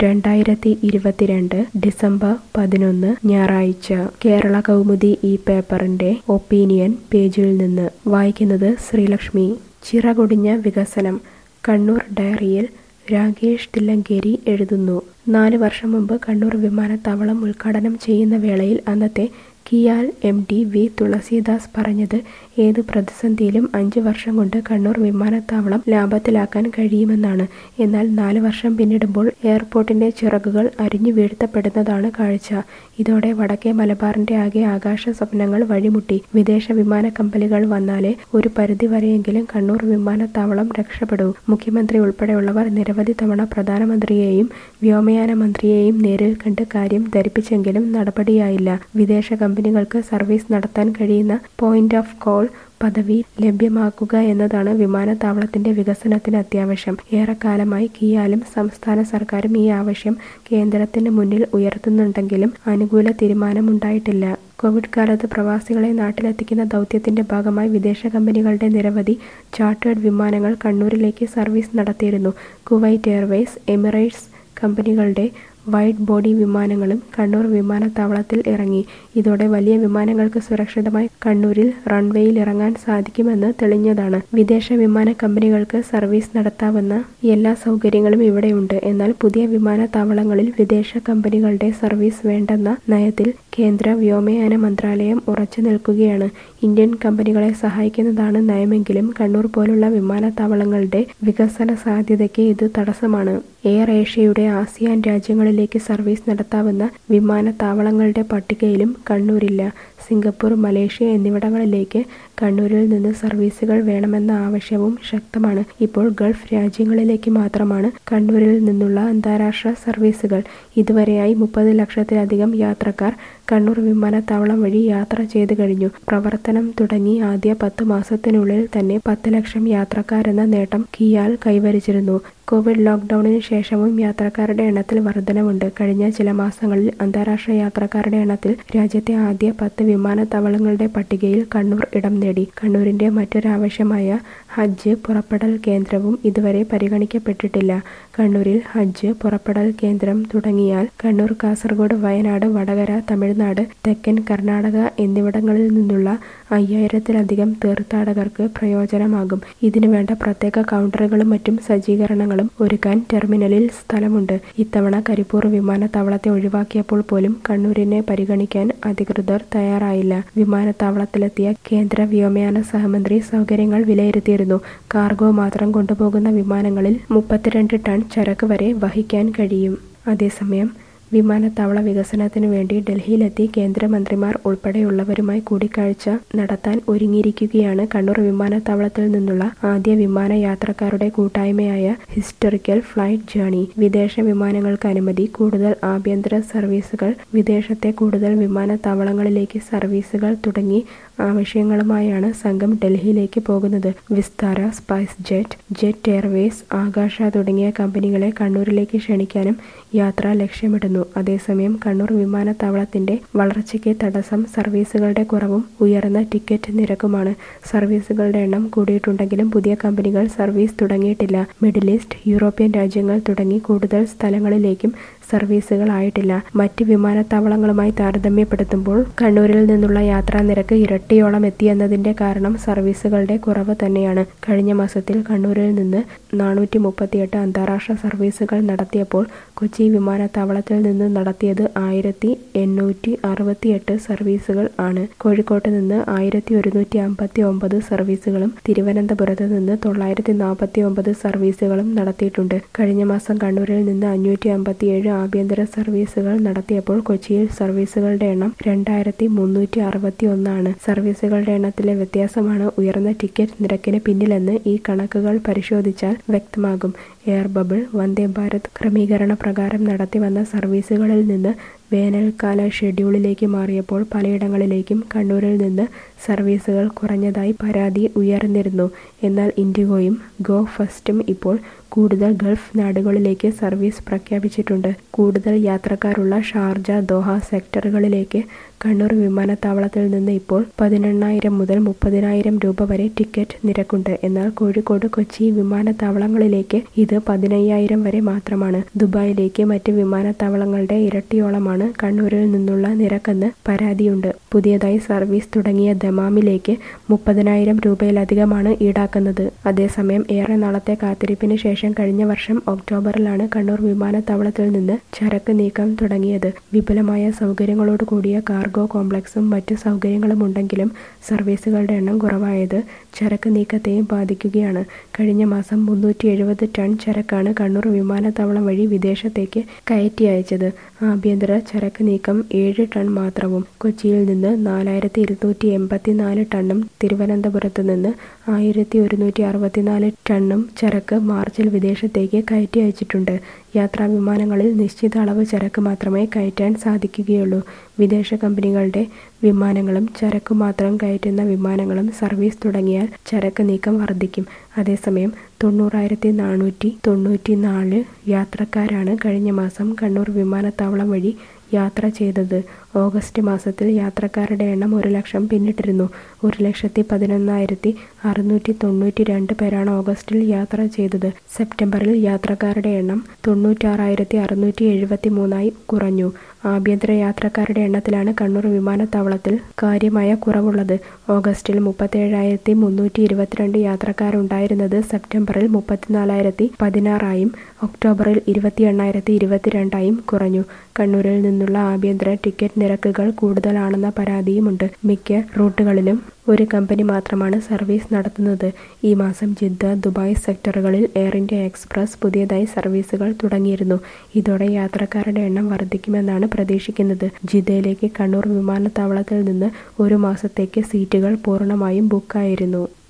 രണ്ടായിരത്തി ഇരുപത്തിരണ്ട് ഡിസംബർ പതിനൊന്ന് ഞായറാഴ്ച കേരള കൗമുദി ഈ പേപ്പറിന്റെ ഒപ്പീനിയൻ പേജിൽ നിന്ന് വായിക്കുന്നത് ശ്രീലക്ഷ്മി ചിറകൊടിഞ്ഞ വികസനം കണ്ണൂർ ഡയറിയിൽ രാകേഷ് തില്ലങ്കേരി എഴുതുന്നു നാല് വർഷം മുമ്പ് കണ്ണൂർ വിമാനത്താവളം ഉദ്ഘാടനം ചെയ്യുന്ന വേളയിൽ അന്നത്തെ KIAL M D V Thulasidas പറഞ്ഞത് ഏത് പ്രതിസന്ധിയിലും അഞ്ച് വർഷം കൊണ്ട് കണ്ണൂർ വിമാനത്താവളം ലാഭത്തിലാക്കാൻ കഴിയുമെന്നാണ് എന്നാൽ നാല് വർഷം പിന്നിടുമ്പോൾ എയർപോർട്ടിന്റെ ചിറകുകൾ അരിഞ്ഞു വീഴ്ത്തപ്പെടുന്നതാണ് കാഴ്ച ഇതോടെ വടക്കേ മലബാറിന്റെ ആകെ ആകാശ സ്വപ്നങ്ങൾ വഴിമുട്ടി വിദേശ വിമാന കമ്പനികൾ വന്നാലേ ഒരു പരിധിവരെയെങ്കിലും കണ്ണൂർ വിമാനത്താവളം രക്ഷപ്പെടൂ മുഖ്യമന്ത്രി ഉൾപ്പെടെയുള്ളവർ നിരവധി തവണ പ്രധാനമന്ത്രിയെയും വ്യോമയാന മന്ത്രിയെയും നേരിൽ കണ്ട് കാര്യം ധരിപ്പിച്ചെങ്കിലും നടപടിയായില്ല വിദേശ കമ്പനികൾക്ക് സർവീസ് നടത്താൻ കഴിയുന്ന പോയിന്റ് ഓഫ് കോൾ പദവി ലഭ്യമാക്കുക എന്നതാണ് വിമാനത്താവളത്തിന്റെ വികസനത്തിന് അത്യാവശ്യം ഏറെക്കാലമായി കിയാലും സംസ്ഥാന സർക്കാരും ഈ ആവശ്യം കേന്ദ്രത്തിന് മുന്നിൽ ഉയർത്തുന്നുണ്ടെങ്കിലും അനുകൂല തീരുമാനമുണ്ടായിട്ടില്ല കോവിഡ് കാലത്ത് പ്രവാസികളെ നാട്ടിലെത്തിക്കുന്ന ദൗത്യത്തിന്റെ ഭാഗമായി വിദേശ കമ്പനികളുടെ നിരവധി ചാർട്ടേഡ് വിമാനങ്ങൾ കണ്ണൂരിലേക്ക് സർവീസ് നടത്തിയിരുന്നു കുവൈറ്റ് എയർവേസ് എമിറേറ്റ്സ് കമ്പനികളുടെ വൈഡ് ബോഡി വിമാനങ്ങളും കണ്ണൂർ വിമാനത്താവളത്തിൽ ഇറങ്ങി ഇതോടെ വലിയ വിമാനങ്ങൾക്ക് സുരക്ഷിതമായി കണ്ണൂരിൽ റൺവേയിൽ ഇറങ്ങാൻ സാധിക്കുമെന്ന് തെളിഞ്ഞതാണ് വിദേശ വിമാന കമ്പനികൾക്ക് സർവീസ് നടത്താവുന്ന എല്ലാ സൗകര്യങ്ങളും ഇവിടെയുണ്ട് എന്നാൽ പുതിയ വിമാനത്താവളങ്ങളിൽ വിദേശ കമ്പനികളുടെ സർവീസ് വേണ്ടെന്ന നയത്തിൽ കേന്ദ്ര വ്യോമയാന മന്ത്രാലയം ഉറച്ചു നിൽക്കുകയാണ് ഇന്ത്യൻ കമ്പനികളെ സഹായിക്കുന്നതാണ് നയമെങ്കിലും കണ്ണൂർ പോലുള്ള വിമാനത്താവളങ്ങളുടെ വികസന സാധ്യതയ്ക്ക് ഇത് തടസ്സമാണ് എയർ ഏഷ്യയുടെ ആസിയാൻ രാജ്യങ്ങളിലേക്ക് സർവീസ് നടത്താവുന്ന വിമാനത്താവളങ്ങളുടെ പട്ടികയിലും കണ്ണൂരില്ല സിംഗപ്പൂർ മലേഷ്യ എന്നിവിടങ്ങളിലേക്ക് കണ്ണൂരിൽ നിന്ന് സർവീസുകൾ വേണമെന്ന ആവശ്യവും ശക്തമാണ് ഇപ്പോൾ ഗൾഫ് രാജ്യങ്ങളിലേക്ക് മാത്രമാണ് കണ്ണൂരിൽ നിന്നുള്ള അന്താരാഷ്ട്ര സർവീസുകൾ ഇതുവരെയായി മുപ്പത് ലക്ഷത്തിലധികം യാത്രക്കാർ കണ്ണൂർ വിമാനത്താവളം വഴി യാത്ര ചെയ്തു കഴിഞ്ഞു പ്രവർത്തനം തുടങ്ങി ആദ്യ പത്ത് മാസത്തിനുള്ളിൽ തന്നെ പത്ത് ലക്ഷം യാത്രക്കാരെന്ന നേട്ടം കിയാൽ കൈവരിച്ചിരുന്നു കോവിഡ് ലോക്ക്ഡൌണിന് ശേഷവും യാത്രക്കാരുടെ എണ്ണത്തിൽ വർധനവുണ്ട് കഴിഞ്ഞ ചില മാസങ്ങളിൽ അന്താരാഷ്ട്ര യാത്രക്കാരുടെ എണ്ണത്തിൽ രാജ്യത്തെ ആദ്യ പത്ത് വിമാനത്താവളങ്ങളുടെ പട്ടികയിൽ കണ്ണൂർ ഇടം നേടി കണ്ണൂരിന്റെ മറ്റൊരാവശ്യമായ ഹജ്ജ് പുറപ്പെടൽ കേന്ദ്രവും ഇതുവരെ പരിഗണിക്കപ്പെട്ടിട്ടില്ല കണ്ണൂരിൽ ഹജ്ജ് പുറപ്പെടൽ കേന്ദ്രം തുടങ്ങിയാൽ കണ്ണൂർ കാസർഗോഡ് വയനാട് വടകര തമിഴ്നാട് തെക്കൻ കർണാടക എന്നിവിടങ്ങളിൽ നിന്നുള്ള അയ്യായിരത്തിലധികം തീർത്ഥാടകർക്ക് പ്രയോജനമാകും ഇതിനു വേണ്ട പ്രത്യേക കൗണ്ടറുകളും മറ്റും സജ്ജീകരണങ്ങളും ഒരുക്കാൻ ടെർമിനലിൽ സ്ഥലമുണ്ട് ഇത്തവണ കരിപ്പൂർ വിമാനത്താവളത്തെ ഒഴിവാക്കിയപ്പോൾ പോലും കണ്ണൂരിനെ പരിഗണിക്കാൻ അധികൃതർ തയ്യാറായില്ല വിമാനത്താവളത്തിലെത്തിയ കേന്ദ്ര വ്യോമയാന സഹമന്ത്രി സൗകര്യങ്ങൾ വിലയിരുത്തിയിരുന്നു കാർഗോ മാത്രം കൊണ്ടുപോകുന്ന വിമാനങ്ങളിൽ മുപ്പത്തിരണ്ട് ടൺ ചരക്ക് വരെ വഹിക്കാൻ കഴിയും അതേസമയം വിമാനത്താവള വികസനത്തിനു വേണ്ടി ഡൽഹിയിലെത്തി കേന്ദ്രമന്ത്രിമാർ ഉൾപ്പെടെയുള്ളവരുമായി കൂടിക്കാഴ്ച നടത്താൻ ഒരുങ്ങിയിരിക്കുകയാണ് കണ്ണൂർ വിമാനത്താവളത്തിൽ നിന്നുള്ള ആദ്യ വിമാന യാത്രക്കാരുടെ കൂട്ടായ്മയായ ഹിസ്റ്ററിക്കൽ ഫ്ലൈറ്റ് ജേണി വിദേശ വിമാനങ്ങൾക്ക് അനുമതി കൂടുതൽ ആഭ്യന്തര സർവീസുകൾ വിദേശത്തെ കൂടുതൽ വിമാനത്താവളങ്ങളിലേക്ക് സർവീസുകൾ തുടങ്ങി ആവശ്യങ്ങളുമായാണ് സംഘം ഡൽഹിയിലേക്ക് പോകുന്നത് Vistara SpiceJet Jet Airways Akasa തുടങ്ങിയ കമ്പനികളെ കണ്ണൂരിലേക്ക് ക്ഷണിക്കാനും യാത്ര ലക്ഷ്യമിടുന്നു അതേസമയം കണ്ണൂർ വിമാനത്താവളത്തിന്റെ വളർച്ചയ്ക്ക് തടസ്സം സർവീസുകളുടെ കുറവും ഉയർന്ന ടിക്കറ്റ് നിരക്കുമാണ് സർവീസുകളുടെ എണ്ണം കൂടിയിട്ടുണ്ടെങ്കിലും പുതിയ കമ്പനികൾ സർവീസ് തുടങ്ങിയിട്ടില്ല മിഡിൽ ഈസ്റ്റ് യൂറോപ്യൻ രാജ്യങ്ങൾ തുടങ്ങി കൂടുതൽ സ്ഥലങ്ങളിലേക്കും സർവീസുകൾ ആയിട്ടില്ല മറ്റ് വിമാനത്താവളങ്ങളുമായി താരതമ്യപ്പെടുത്തുമ്പോൾ കണ്ണൂരിൽ നിന്നുള്ള യാത്രാ നിരക്ക് ഇരട്ടിയോളം എത്തിയെന്നതിന്റെ കാരണം സർവീസുകളുടെ കുറവ് തന്നെയാണ് കഴിഞ്ഞ മാസത്തിൽ കണ്ണൂരിൽ നിന്ന് നാനൂറ്റി മുപ്പത്തിയെട്ട് അന്താരാഷ്ട്ര സർവീസുകൾ നടത്തിയപ്പോൾ കൊച്ചി വിമാനത്താവളത്തിൽ നിന്ന് നടത്തിയത് ആയിരത്തി എണ്ണൂറ്റി അറുപത്തിയെട്ട് സർവീസുകൾ ആണ് കോഴിക്കോട്ട് നിന്ന് ആയിരത്തി ഒരുന്നൂറ്റി അമ്പത്തി ഒമ്പത് സർവീസുകളും തിരുവനന്തപുരത്ത് നിന്ന് തൊള്ളായിരത്തി നാൽപ്പത്തി ഒമ്പത് സർവീസുകളും നടത്തിയിട്ടുണ്ട് കഴിഞ്ഞ മാസം കണ്ണൂരിൽ നിന്ന് അഞ്ഞൂറ്റി അമ്പത്തിയേഴ് ആഭ്യന്തര സർവീസുകൾ നടത്തിയപ്പോൾ കൊച്ചിയിൽ സർവീസുകളുടെ എണ്ണം രണ്ടായിരത്തി മുന്നൂറ്റി അറുപത്തി ഒന്നാണ് സർവീസുകളുടെ എണ്ണത്തിലെ വ്യത്യാസമാണ് ഉയർന്ന ടിക്കറ്റ് നിരക്കിന് പിന്നിലെന്ന് ഈ കണക്കുകൾ പരിശോധിച്ചാൽ വ്യക്തമാകും എയർ ബബിൾ വന്ദേ ഭാരത് ക്രമീകരണ പ്രകാരം നടത്തിവന്ന സർവീസുകളിൽ നിന്ന് വേനൽക്കാല ഷെഡ്യൂളിലേക്ക് മാറിയപ്പോൾ പലയിടങ്ങളിലേക്കും കണ്ണൂരിൽ നിന്ന് സർവീസുകൾ കുറഞ്ഞതായി പരാതി ഉയർന്നിരുന്നു എന്നാൽ ഇൻഡിഗോയും ഗോ ഫസ്റ്റും ഇപ്പോൾ കൂടുതൽ ഗൾഫ് നാടുകളിലേക്ക് സർവീസ് പ്രഖ്യാപിച്ചിട്ടുണ്ട് കൂടുതൽ യാത്രക്കാരുള്ള ഷാർജ ദോഹ സെക്ടറുകളിലേക്ക് കണ്ണൂർ വിമാനത്താവളത്തിൽ നിന്ന് ഇപ്പോൾ പതിനെണ്ണായിരം മുതൽ മുപ്പതിനായിരം രൂപ വരെ ടിക്കറ്റ് നിരക്കുണ്ട് എന്നാൽ കോഴിക്കോട് കൊച്ചി വിമാനത്താവളങ്ങളിലേക്ക് ഇത് ഇത് പതിനയ്യായിരം വരെ മാത്രമാണ് ദുബായിലേക്ക് മറ്റ് വിമാനത്താവളങ്ങളുടെ ഇരട്ടിയോളമാണ് കണ്ണൂരിൽ നിന്നുള്ള നിരക്കെന്ന് പരാതിയുണ്ട് പുതിയതായി സർവീസ് തുടങ്ങിയ ദമാമിലേക്ക് മുപ്പതിനായിരം രൂപയിലധികമാണ് ഈടാക്കുന്നത് അതേസമയം ഏറെ നാളത്തെ കാത്തിരിപ്പിന് ശേഷം കഴിഞ്ഞ വർഷം ഒക്ടോബറിലാണ് കണ്ണൂർ വിമാനത്താവളത്തിൽ നിന്ന് ചരക്ക് നീക്കം തുടങ്ങിയത് വിപുലമായ സൗകര്യങ്ങളോട് കൂടിയ കാർഗോ കോംപ്ലക്സും മറ്റു സൗകര്യങ്ങളും ഉണ്ടെങ്കിലും സർവീസുകളുടെ എണ്ണം കുറവായത് ചരക്ക് നീക്കത്തെയും ബാധിക്കുകയാണ് കഴിഞ്ഞ മാസം മുന്നൂറ്റി എഴുപത് ടൺ ചരക്കാണ് കണ്ണൂർ വിമാനത്താവളം വഴി വിദേശത്തേക്ക് കയറ്റി അയച്ചത് ആഭ്യന്തര ചരക്ക് നീക്കം ഏഴ് ടൺ മാത്രവും കൊച്ചിയിൽ നിന്ന് നാലായിരത്തി ഇരുന്നൂറ്റി എൺപത്തിനാല് ടണ്ണും തിരുവനന്തപുരത്ത് നിന്ന് ആയിരത്തി ഒരുന്നൂറ്റി അറുപത്തിനാല് ടണ്ണും ചരക്ക് മാർച്ചിൽ വിദേശത്തേക്ക് കയറ്റി അയച്ചിട്ടുണ്ട് യാത്രാ വിമാനങ്ങളിൽ നിശ്ചിത അളവ് ചരക്ക് മാത്രമേ കയറ്റാൻ സാധിക്കുകയുള്ളൂ വിദേശ കമ്പനികളുടെ വിമാനങ്ങളും ചരക്കു മാത്രം കയറ്റുന്ന വിമാനങ്ങളും സർവീസ് തുടങ്ങിയാൽ ചരക്ക് നീക്കം വർദ്ധിക്കും അതേസമയം തൊണ്ണൂറായിരത്തി നാനൂറ്റി തൊണ്ണൂറ്റി നാല് യാത്രക്കാരാണ് കഴിഞ്ഞ മാസം കണ്ണൂർ വിമാനത്താവളം വഴി യാത്ര ചെയ്തത് ഓഗസ്റ്റ് മാസത്തിൽ യാത്രക്കാരുടെ എണ്ണം ഒരു ലക്ഷം പിന്നിട്ടിരുന്നു ഒരു ലക്ഷത്തി പതിനൊന്നായിരത്തി അറുന്നൂറ്റി തൊണ്ണൂറ്റി രണ്ട് പേരാണ് ഓഗസ്റ്റിൽ യാത്ര ചെയ്തത് സെപ്റ്റംബറിൽ യാത്രക്കാരുടെ എണ്ണം തൊണ്ണൂറ്റാറായിരത്തി അറുന്നൂറ്റി എഴുപത്തി മൂന്നായി കുറഞ്ഞു ആഭ്യന്തര യാത്രക്കാരുടെ എണ്ണത്തിലാണ് കണ്ണൂർ വിമാനത്താവളത്തിൽ കാര്യമായ കുറവുള്ളത് ഓഗസ്റ്റിൽ മുപ്പത്തേഴായിരത്തി മുന്നൂറ്റി ഇരുപത്തിരണ്ട് യാത്രക്കാരുണ്ടായിരുന്നത് സെപ്റ്റംബറിൽ മുപ്പത്തിനാലായിരത്തി പതിനാറായും ഒക്ടോബറിൽ ഇരുപത്തി എണ്ണായിരത്തി ഇരുപത്തിരണ്ടായും കുറഞ്ഞു കണ്ണൂരിൽ നിന്നുള്ള ആഭ്യന്തര ടിക്കറ്റ് നിരക്കുകൾ കൂടുതലാണെന്ന പരാതിയുമുണ്ട് മിക്ക റൂട്ടുകളിലും ഒരു കമ്പനി മാത്രമാണ് സർവീസ് നടത്തുന്നത് ഈ മാസം ജിദ്ദ ദുബായ് സെക്ടറുകളിൽ എയർ ഇന്ത്യ എക്സ്പ്രസ് പുതിയതായി സർവീസുകൾ തുടങ്ങിയിരുന്നു ഇതോടെ യാത്രക്കാരുടെ എണ്ണം വർദ്ധിക്കുമെന്നാണ് പ്രതീക്ഷിക്കുന്നത് ജിദ്ദയിലേക്ക് കണ്ണൂർ വിമാനത്താവളത്തിൽ നിന്ന് ഒരു മാസത്തേക്ക് സീറ്റുകൾ പൂർണ്ണമായും ബുക്കായിരുന്നു